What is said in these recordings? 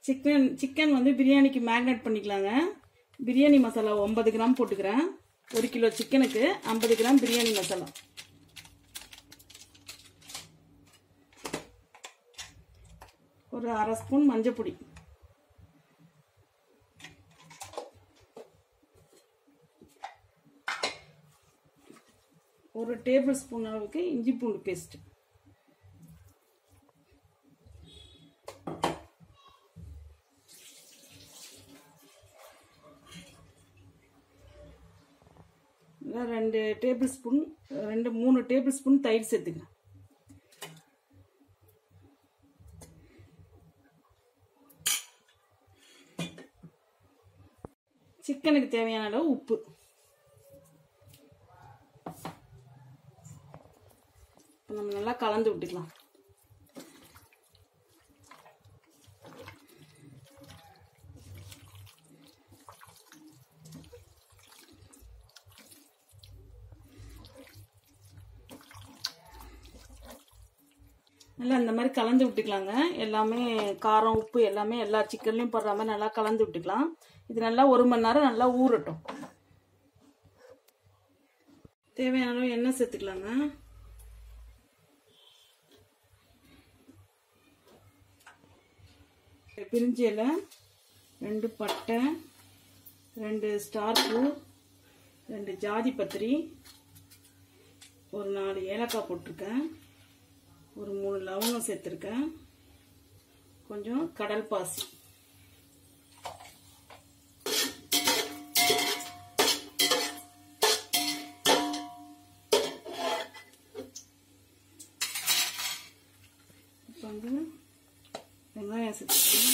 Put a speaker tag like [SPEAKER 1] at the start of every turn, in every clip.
[SPEAKER 1] chicken chicken வந்து பிரியாணிக்கு மேக்னேட் பண்ணிக்கலாங்க பிரியாணி மசாலா ஒன்பது கிராம் போட்டுக்கிறேன் ஒரு கிலோ சிக்கனுக்கு ஐம்பது கிராம் பிரியாணி மசாலா ஒரு அரை ஸ்பூன் மஞ்சள் பொடி ஒரு டேபிள் ஸ்பூன் அளவுக்கு இஞ்சி பூண்டு பேஸ்ட் ரெண்டு டேபிள் ஸ்பூன் ரெண்டு மூணு டேபிள் ஸ்பூன் தயிர் சேர்த்துக்கிறேன் சிக்கனுக்கு தேவையான அளவு உப்பு இப்போ நம்ம நல்லா கலந்து விட்டுக்கலாம் நல்லா இந்த மாதிரி கலந்து விட்டுக்கலாங்க எல்லாமே காரம் உப்பு எல்லாமே எல்லா சிக்கன்லையும் போடுற மாதிரி நல்லா கலந்து விட்டுக்கலாம் இது நல்லா ஒரு மணி நேரம் நல்லா ஊறட்டும் தேவையான அளவு எண்ணெய் சேர்த்துக்கலாங்க பிரிஞ்சி இலை ரெண்டு பட்டை ரெண்டு ஸ்டார் பூ ரெண்டு ஜாதி பத்திரி ஒரு நாலு ஏலக்காய் போட்டிருக்கேன் ஒரு மூணு லவங்கம் சேர்த்துருக்கேன் கொஞ்சம் கடல் பாசி இப்போ வந்து வெங்காயம் சேர்த்துக்கணும்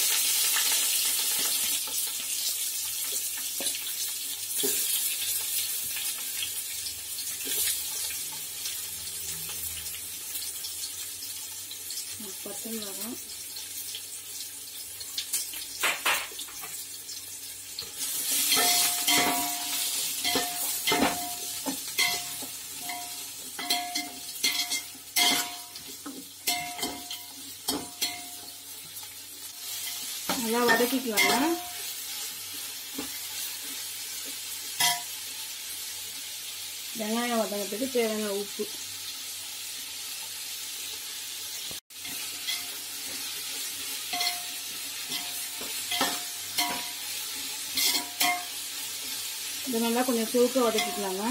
[SPEAKER 1] பச்சை மிளகாய் நல்லா வதக்கிக்கலாங்க வெங்காயம் வதங்கிறதுக்கு தேவையான உப்பு இதை நல்லா கொஞ்சம் சுருக்க வதக்கிக்கலாங்க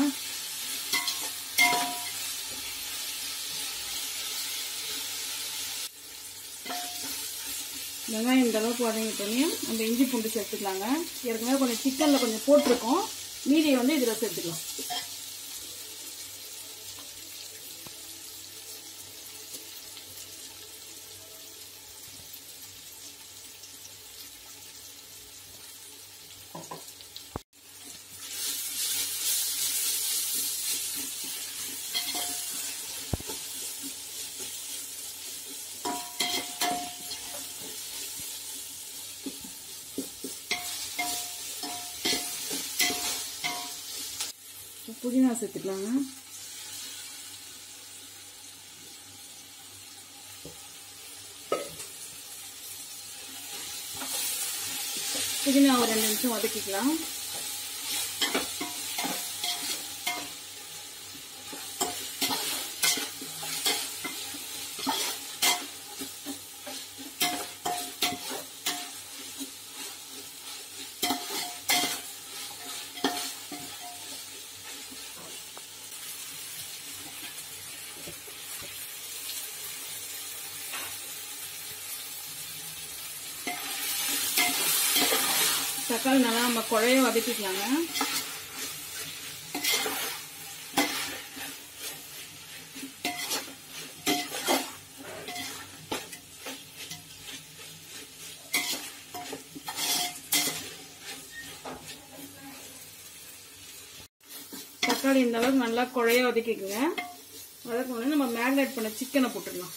[SPEAKER 1] வெங்காயம் இந்த அளவுக்கு வதங்கிட்டோன்னே நம்ம இஞ்சி பூண்டு சேர்த்துக்கலாங்க ஏற்கனவே கொஞ்சம் சிக்கனில் கொஞ்சம் போட்டிருக்கோம் மீதியை வந்து இதில் சேர்த்துக்கலாம் புதினா சேர்த்துக்கலாங்க புதினா ஒரு ரெண்டு நிமிஷம் வதக்கிக்கலாம் தக்காளி நல்லா நம்ம குழைய வதக்கிக்கலாங்க தக்காளி இந்த அளவுக்கு நல்லா குழைய வதக்கிக்கோங்க வதக்கணும்னே நம்ம மேரினேட் பண்ண சிக்கனை போட்டுடலாம்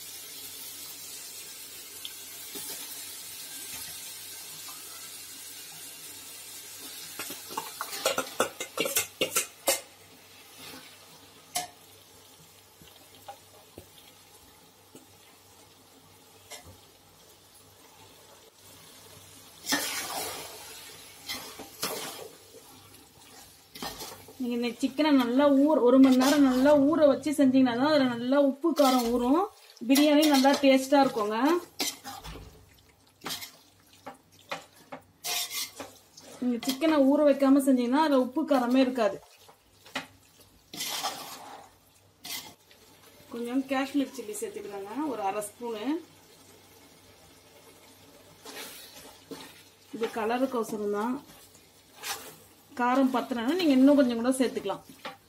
[SPEAKER 1] நீங்கள் இந்த சிக்கனை நல்லா ஊற ஒரு மணி நேரம் நல்லா ஊற வச்சு செஞ்சீங்கன்னா தான் அதில் நல்லா உப்பு காரம் ஊறும் பிரியாணி நல்லா டேஸ்ட்டாக இருக்குங்க நீங்கள் சிக்கனை ஊற வைக்காம செஞ்சீங்கன்னா அதில் உப்பு காரமே இருக்காது கொஞ்சம் காஷ்மீர் சில்லி சேர்த்துக்கிறாங்க ஒரு அரை ஸ்பூனு இது கலருக்கோசரம் தான் காரம் பத்தலைன்னா நீங்கள் இன்னும் கொஞ்சம் கூட சேர்த்துக்கலாம்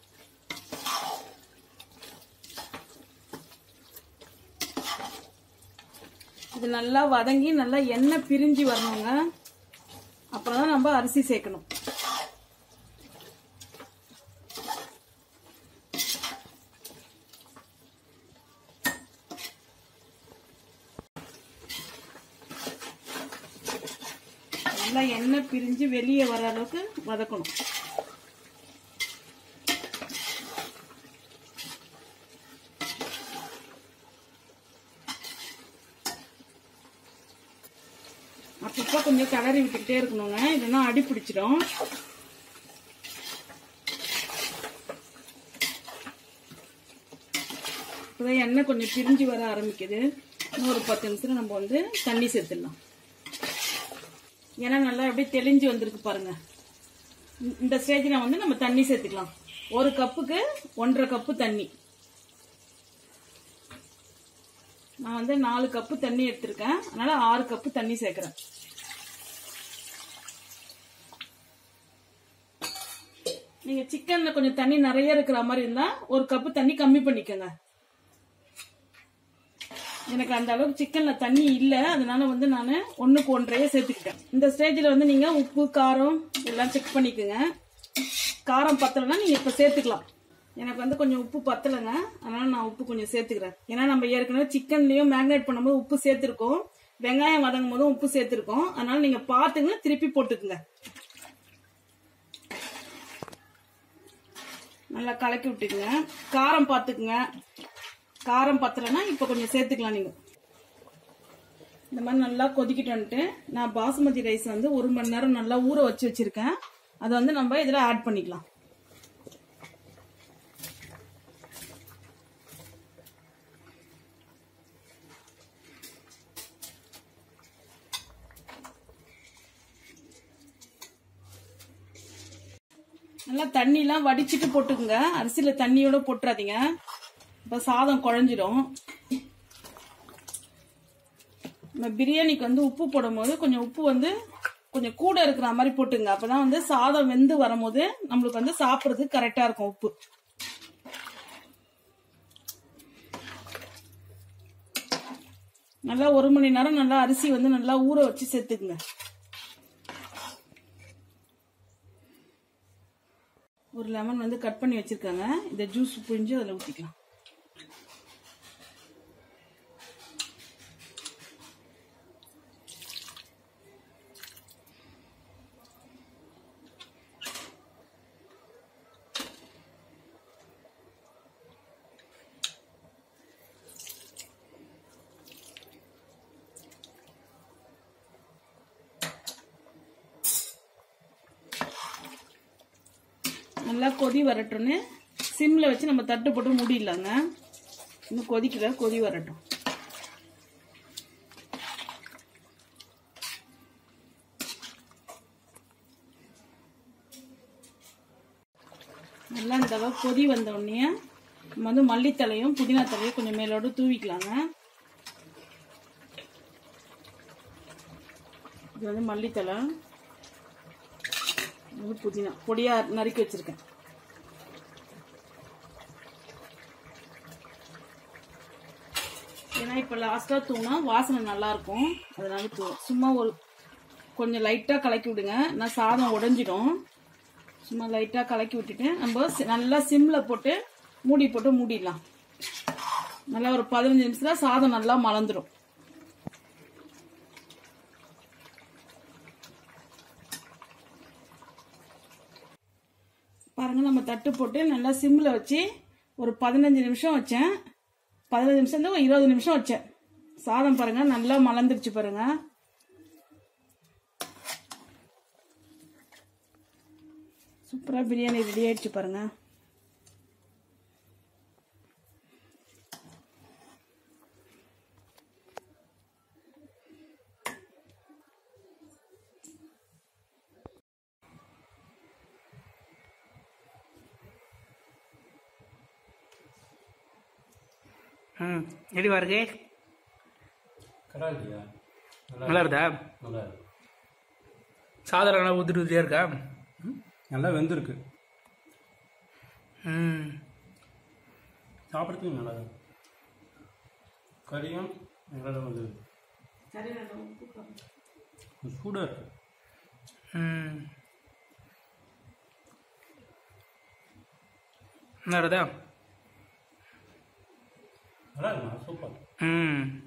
[SPEAKER 1] இது நல்லா வதங்கி நல்லா எண்ணெய் பிரிஞ்சு வரணுங்க அப்புறம் தான் நம்ம அரிசி சேர்க்கணும் நல்லா எண்ணெய் பிரிஞ்சு வெளியே வர அளவுக்கு வதக்கணும் அப்பப்போ கொஞ்சம் கிளறி விட்டுக்கிட்டே இருக்கணுங்க இல்லைன்னா அடி பிடிச்சிடும் இப்போதான் எண்ணெய் கொஞ்சம் பிரிஞ்சு வர ஆரம்பிக்குது இன்னும் ஒரு பத்து நிமிஷத்துல நம்ம வந்து தண்ணி சேர்த்துடலாம் ஏன்னா நல்லா அப்படியே தெளிஞ்சு வந்திருக்கு பாருங்க இந்த- இந்த ஸ்டேஜில் வந்து நம்ம தண்ணி சேர்த்துக்கலாம் ஒரு கப்புக்கு ஒன்றரை கப்பு தண்ணி நான் வந்து நாலு கப்பு தண்ணி எடுத்திருக்கேன் அதனால ஆறு கப்பு தண்ணி சேர்க்கிறேன் நீங்க சிக்கன்ல கொஞ்சம் தண்ணி நிறைய இருக்கிற மாதிரி இருந்தா ஒரு கப்பு தண்ணி கம்மி பண்ணிக்கோங்க எனக்கு அந்த அளவுக்கு சிக்கன்ல தண்ணி இல்ல அதனால வந்து நான் ஒண்ணுக்கு ஒன்றையே சேர்த்துக்கிட்டேன் இந்த ஸ்டேஜ்ல வந்து நீங்க உப்பு காரம் எல்லாம் செக் பண்ணிக்கோங்க காரம் பத்தலைன்னா நீங்க இப்ப சேர்த்துக்கலாம் எனக்கு வந்து கொஞ்சம் உப்பு பத்தலைங்க அதனால நான் உப்பு கொஞ்சம் சேர்த்துக்கிறேன் ஏன்னா நம்ம ஏற்கனவே சிக்கன்லயும் மேரினேட் பண்ணும்போது உப்பு சேர்த்துருக்கோம் வெங்காயம் வதங்கும் போதும் உப்பு சேர்த்துருக்கோம் அதனால நீங்க பார்த்துங்க திருப்பி போட்டுக்குங்க நல்லா கலக்கி விட்டுக்குங்க காரம் பார்த்துக்குங்க காரம் பத்தலைன்னா இப்போ கொஞ்சம் சேர்த்துக்கலாம் நீங்கள் இந்த மாதிரி நல்லா கொதிக்கிட்டு நான் பாசுமதி ரைஸ் வந்து ஒரு மணி நேரம் நல்லா ஊற வச்சு வச்சிருக்கேன் அதை வந்து நம்ம இதில் ஆட் பண்ணிக்கலாம் நல்லா தண்ணிலாம் வடிச்சிட்டு போட்டுக்குங்க அரிசியில தண்ணியோட போட்டுறாதீங்க இப்போ சாதம் குழஞ்சிடும் நம்ம பிரியாணிக்கு வந்து உப்பு போடும்போது கொஞ்சம் உப்பு வந்து கொஞ்சம் கூட இருக்கிற மாதிரி போட்டுங்க அப்பதான் வந்து சாதம் வெந்து வரும்போது நம்மளுக்கு வந்து சாப்பிட்றதுக்கு கரெக்டா இருக்கும் உப்பு நல்லா ஒரு மணி நேரம் நல்லா அரிசி வந்து நல்லா ஊற வச்சு சேர்த்துக்குங்க ஒரு லெமன் வந்து கட் பண்ணி வச்சிருக்காங்க இந்த ஜூஸ் புழிஞ்சு அதில் ஊற்றிக்கலாம் நல்லா கொதி வரட்டும்னு சிம்ல வச்சு நம்ம தட்டு போட்டு மூடிடலாங்க இன்னும் கொதிக்கல கொதி வரட்டும் நல்லா இந்த அளவு கொதி வந்த உடனே நம்ம வந்து மல்லித்தலையும் புதினா தலையும் கொஞ்சம் மேலோட தூவிக்கலாங்க இது வந்து மல்லித்தலை இது புதினா பொடியா நறுக்கி வச்சிருக்கேன் ஏன்னா இப்போ லாஸ்ட்டாக தூங்கினா வாசனை நல்லா இருக்கும் அதனால தூ சும்மா ஒரு கொஞ்சம் லைட்டாக கலக்கி விடுங்க நான் சாதம் உடைஞ்சிடும் சும்மா லைட்டாக கலக்கி விட்டுட்டு நம்ம சி- நல்லா சிம்மில் போட்டு மூடி போட்டு மூடிடலாம் நல்லா ஒரு பதினஞ்சு நிமிஷத்துல சாதம் நல்லா மலர்ந்துடும் பாருங்க நம்ம தட்டு போட்டு நல்லா சிம்மில் வச்சு ஒரு பதினஞ்சு நிமிஷம் வச்சேன் பதினஞ்சு நிமிஷம் இருந்து ஒரு இருபது நிமிஷம் வச்சேன் சாதம் பாருங்க நல்லா மலர்ந்துருச்சு பாருங்க சூப்பராக பிரியாணி ரெடி ஆயிடுச்சு பாருங்க
[SPEAKER 2] ம் எப்படிவா இருக்கு
[SPEAKER 3] கடா இல்லையா நல்லா
[SPEAKER 2] நல்லா இருக்குதா
[SPEAKER 3] நல்லா இருக்கு
[SPEAKER 2] சாதம் நல்லா உதிரி உதிரியாக இருக்கா
[SPEAKER 3] நல்லா வெந்திருக்கு
[SPEAKER 2] ம்
[SPEAKER 3] சாப்பிட்றதுக்கு நல்லா இருக்கு கறியும் நல்லா வந்து சூடாக இருக்கு
[SPEAKER 2] ம் நல்லா இருக்குதா
[SPEAKER 3] நல்லா இருக்குண்ணா சூப்பர்
[SPEAKER 2] ம்